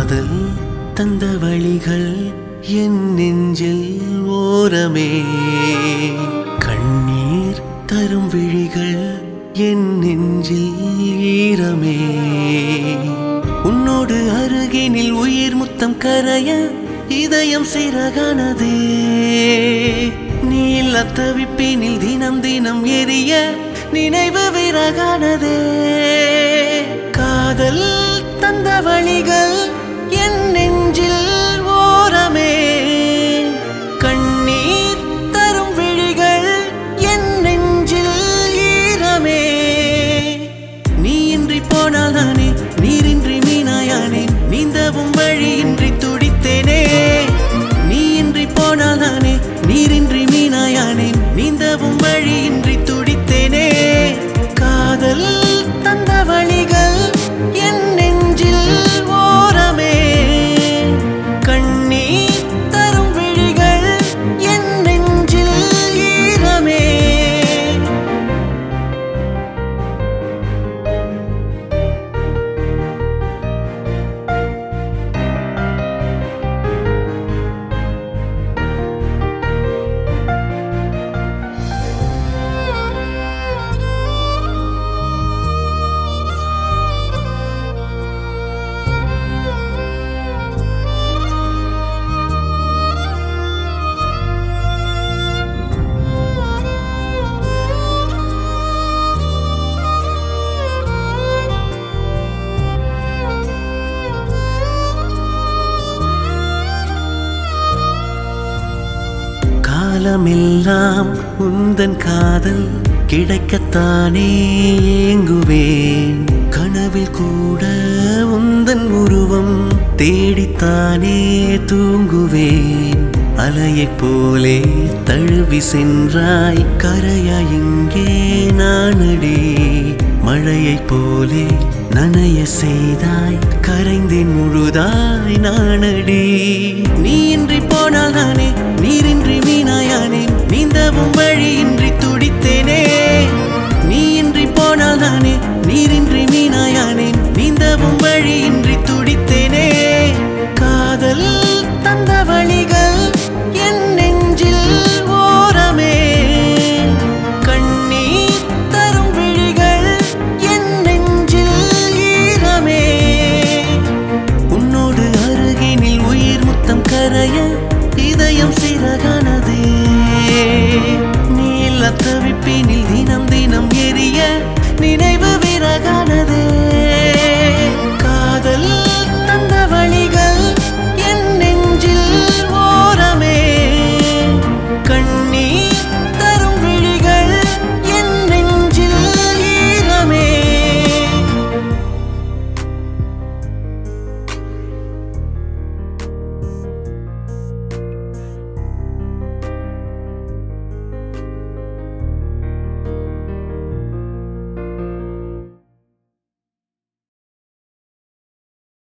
காதல் தந்த வழிகள் என் நெஞ்சில் ஓரமே கண்ணீர் தரும் விழிகள் என் நெஞ்சில் ஈரமே உன்னோடு அருகினில் உயிர் முத்தம் கரைய இதயம் சிறகானதே நீ இல்ல தவிப்பினில் தினம் தினம் எரிய நினைவு விறகானதே காதல் தந்த வழிகள் என் நெஞ்சில் ஓரமே கண்ணீர் தரும் விழிகள் என் நெஞ்சில் ஈரமே நீ இன்றி போனால் நானே நீரின்றி மீனாயானேன் நீந்தவும் வழியின்றி துடித்தேனே நீ இன்றி போனால் நானே நீரின்றி மீனாயானேன் நீந்தவும் வழியின்றி துடித்தேனே காதல் தந்த வழிகள் என் நெஞ்சில் ஓரமே கண்ணீர் தரும் விழிகள் என் நெஞ்சில் ஈரமே காலமெல்லாம் உந்தன் காதல் கிடைக்கத்தானே ஏங்குவேன் கனவில் கூட உந்தன் உருவம் தேடித்தானே தூங்குவேன் அலையைப் போலே தழுவி சென்றாய் கரையாய் இங்கே நானடி மழையைப் போலே நனைய செய்தாய் கரைந்தேன் முழுதாய் நானடி